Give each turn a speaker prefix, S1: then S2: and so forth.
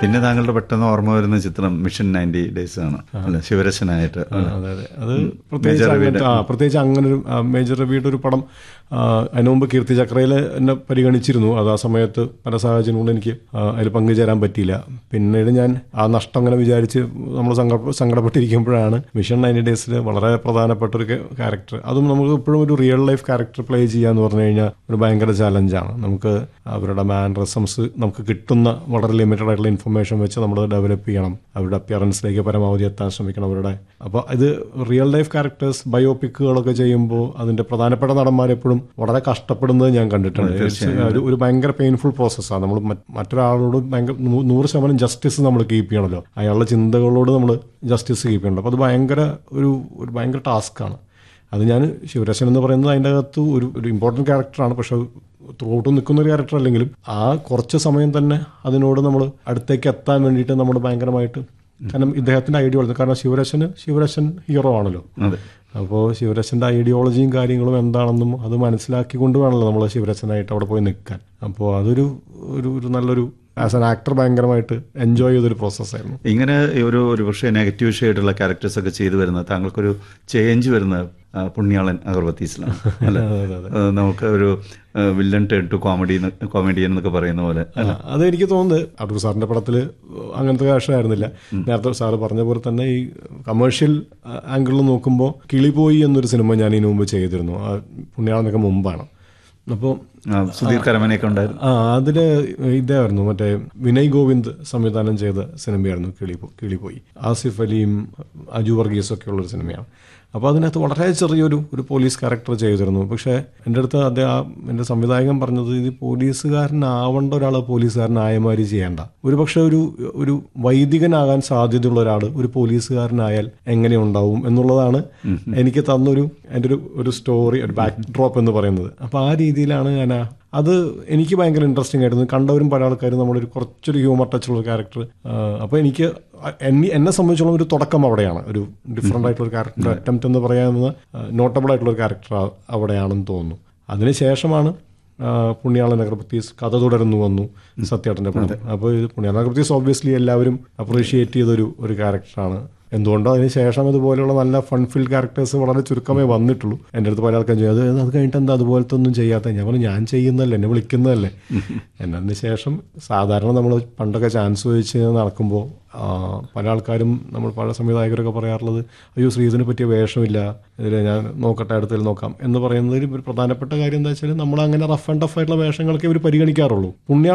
S1: പിന്നെ താങ്കളുടെ പെട്ടെന്ന് ഓർമ്മ വരുന്ന ചിത്രം മിഷൻ നയൻറ്റി ഡേയ്സ് ആണ് അല്ല ശിവരശനായിട്ട്
S2: അതെ അതെ അത് പ്രത്യേകിച്ച് അങ്ങനത്തെ ആ പ്രത്യേകിച്ച് അങ്ങനെ ഒരു ആ, മേജർ രവിയുടെ ഒരു പടം ആ, അതിനു മുമ്പ് കീർത്തി ചക്രയിൽ എന്നെ പരിഗണിച്ചിരുന്നു അത് ആ സമയത്ത് പല സാഹചര്യം കൊണ്ട് എനിക്ക് ആ, അതിൽ പങ്കുചേരാൻ പറ്റിയില്ല പിന്നീട് ഞാൻ ആ നഷ്ടം അങ്ങനെ വിചാരിച്ച് നമ്മൾ സങ്കട സങ്കടപ്പെട്ടിരിക്കുമ്പോഴാണ് മിഷൻ നയൻറ്റി ഡേയ്സിൽ വളരെ പ്രധാനപ്പെട്ട ഒരു ക്യാരക്ടർ അതും നമുക്ക് ഇപ്പോഴും ഒരു റിയൽ ലൈഫ് ക്യാരക്ടർ പ്ലേ ചെയ്യാന്ന് പറഞ്ഞു കഴിഞ്ഞാൽ ഒരു ഭയങ്കര ചാലഞ്ചാണ് നമുക്ക് അവരുടെ മാനറിസംസ് നമുക്ക് കിട്ടുന്ന വളരെ ലിമിറ്റഡ് ആയിട്ടുള്ള ഇൻഫർമേഷൻ വെച്ച് നമ്മൾ ഡെവലപ്പ് ചെയ്യണം അവരുടെ അപ്പിയറൻസിലേക്ക് പരമാവധി എത്താൻ ശ്രമിക്കണം അവരുടെ അപ്പോൾ ഇത് റിയൽ ലൈഫ് ക്യാരക്ടേഴ്സ് ബയോപിക്കുകളൊക്കെ ചെയ്യുമ്പോൾ അതിന്റെ പ്രധാനപ്പെട്ട നടന്മാരെപ്പോഴും വളരെ കഷ്ടപ്പെടുന്നത് ഞാൻ കണ്ടിട്ടുണ്ട് ഒരു ഒരു ഭയങ്കര പെയിൻഫുൾ പ്രോസസ്സാണ് നമ്മൾ മറ്റൊരാളോട് ഭയങ്കര നൂ- നൂറ് ശതമാനം ജസ്റ്റിസ് നമ്മൾ കീപ്പ് ചെയ്യണമല്ലോ അയാളുടെ ചിന്തകളോട് നമ്മൾ ജസ്റ്റിസ് കീപ്പ് ചെയ്യണമല്ലോ അപ്പോൾ അത് ഭയങ്കര ഒരു ഒരു ഭയങ്കര ടാസ്ക്കാണ് അത് ഞാൻ ശിവരാശൻ എന്ന് പറയുന്നത് അതിൻ്റെ അകത്ത് ഒരു ഒരു ഇമ്പോർട്ടൻറ്റ് ക്യാരക്ടറാണ് പക്ഷെ ത്രൂട്ട് നിൽക്കുന്ന ഒരു ക്യാരക്ടർ അല്ലെങ്കിലും ആ കുറച്ച് സമയം തന്നെ അതിനോട് നമ്മൾ അടുത്തേക്ക് എത്താൻ വേണ്ടിയിട്ട് നമ്മൾ ഭയങ്കരമായിട്ട് കാരണം ഇദ്ദേഹത്തിന്റെ ഐഡിയോളജി കാരണം ശിവരാശന് ശിവരാശൻ ഹീറോ ആണല്ലോ
S1: അതെ
S2: അപ്പോൾ ശിവരാശന്റെ ഐഡിയോളജിയും കാര്യങ്ങളും എന്താണെന്നും അത് മനസ്സിലാക്കിക്കൊണ്ട് വേണമല്ലോ നമ്മൾ ശിവരാശനായിട്ട് അവിടെ പോയി നിൽക്കാൻ അപ്പോൾ അതൊരു ഒരു ഒരു നല്ലൊരു ആസ് ആൻ ആക്ടർ ഭയങ്കരമായിട്ട് എൻജോയ് ചെയ്തൊരു പ്രോസസ്സായിരുന്നു
S1: ഇങ്ങനെ ഒരു ഒരു പക്ഷേ നെഗറ്റീവ് ഷെയ്ഡുള്ള ക്യാരക്ടേഴ്സ് ഒക്കെ ചെയ്തു വരുന്നത് താങ്കൾക്കൊരു ചേഞ്ച് വരുന്ന ആ, പുണ്യാളൻ അഗർവത്തീസിലാണ് അല്ല നമുക്ക് ഒരു villain turn to comedy comedian എന്നൊക്കെ പറയുന്ന പോലെ
S2: ആ, അത് എനിക്ക് തോന്നുന്നത് അടൂർ സാറിന്റെ പടത്തിൽ അങ്ങനത്തെ വേഷമായിരുന്നില്ല നേരത്തെ സാറ് പറഞ്ഞ പോലെ തന്നെ ഈ കമേഴ്ഷ്യൽ ആംഗിളിൽ നോക്കുമ്പോൾ കിളിപോയി എന്നൊരു സിനിമ ഞാൻ ഇതിനു മുമ്പ് ചെയ്തിരുന്നു ആ പുണ്യാളനൊക്കെ മുമ്പാണ് അപ്പോൾ
S1: ആ, സുധീർ കരമനയൊക്കെ ഉണ്ടായിരുന്നു
S2: ആ അതില് ഇതായിരുന്നു മറ്റേ വിനയ് ഗോവിന്ദ് സംവിധാനം ചെയ്ത സിനിമയായിരുന്നു കിളി കിളിപോയി ആസിഫ് അലിയും അജു വർഗീസും ഒക്കെ ഉള്ളൊരു സിനിമയാണ് അപ്പോൾ അതിനകത്ത് വളരെ ചെറിയൊരു ഒരു പോലീസ് ക്യാരക്ടർ ചെയ്തിരുന്നു പക്ഷേ എൻ്റെ അടുത്ത് അദ്ദേഹം ആ എൻ്റെ സംവിധായകൻ പറഞ്ഞത് ഇത് പോലീസുകാരനാവേണ്ട ഒരാൾ പോലീസുകാരനായ മാതിരി ചെയ്യേണ്ട ഒരു പക്ഷേ ഒരു ഒരു വൈദികനാകാൻ സാധ്യതയുള്ള ഒരാൾ ഒരു പോലീസുകാരനായാൽ എങ്ങനെ ഉണ്ടാവും എന്നുള്ളതാണ് എനിക്ക് തന്നൊരു എൻ്റെ ഒരു ഒരു സ്റ്റോറി ഒരു ബാക്ക് ഡ്രോപ്പ് എന്ന് പറയുന്നത് അപ്പോൾ ആ രീതിയിലാണ് ഞാൻ ആ അത് എനിക്ക് ഭയങ്കര ഇൻട്രസ്റ്റിംഗ് ആയിരുന്നു കണ്ടവരും പല ആൾക്കാരും നമ്മളൊരു കുറച്ചൊരു ഹ്യൂമർ ടച്ചുള്ള ഒരു ക്യാരക്ടർ അപ്പോൾ എനിക്ക് എന്നെ എന്നെ സംബന്ധിച്ചോളം ഒരു തുടക്കം അവിടെയാണ് ഒരു ഡിഫറെൻ്റ് ആയിട്ടുള്ള ഒരു ക്യാരക്ടർ അറ്റംപ്റ്റ് എന്ന് പറയാവുന്ന നോട്ടബിൾ ആയിട്ടുള്ള ഒരു ക്യാരക്ടർ അവിടെയാണെന്ന് തോന്നുന്നു അതിനുശേഷമാണ് ആ, പുണ്യാള നഗർപത്തീസ് കഥ തുടരുന്നു വന്നു സത്യേട്ടൻ്റെ പടം അപ്പോൾ ഇത് പുണ്യാള നഗർപത്തീസ് ഓബ്വിയസ്ലി എല്ലാവരും അപ്രീഷിയേറ്റ് ചെയ്തൊരു ഒരു ക്യാരക്ടറാണ് എന്തുകൊണ്ടോ അതിന് ശേഷം ഇതുപോലെയുള്ള നല്ല ഫൺഫിൽ ക്യാരക്ടേഴ്സ് വളരെ ചുരുക്കമേ വന്നിട്ടുള്ളൂ എൻ്റെ അടുത്ത് പല ആൾക്കാരും ചെയ്യും അത് അത് കഴിഞ്ഞിട്ട് എന്താ അതുപോലത്തെ ഒന്നും ചെയ്യാത്ത ഞാൻ പറഞ്ഞു ഞാൻ ചെയ്യുന്നതല്ലേ എന്നെ വിളിക്കുന്നതല്ലേ എന്നതിന് ശേഷം സാധാരണ നമ്മൾ പണ്ടൊക്കെ ചാൻസ് ചോദിച്ച് നടക്കുമ്പോൾ ആ, പല ആൾക്കാരും നമ്മൾ പല സംവിധായകരൊക്കെ പറയാറുള്ളത് അയ്യോ ശ്രീധന് പറ്റിയ വേഷമില്ല ഇതിൽ ഞാൻ നോക്കട്ടെ അടുത്തതിൽ നോക്കാം എന്ന് പറയുന്നതിൽ ഒരു പ്രധാനപ്പെട്ട കാര്യം എന്താ വെച്ചാൽ നമ്മൾ അങ്ങനെ റഫ് ആൻഡ് ടഫ് ആയിട്ടുള്ള വേഷങ്ങളൊക്കെ ഇവർ പരിഗണിക്കാറുള്ളൂ പുണ്യ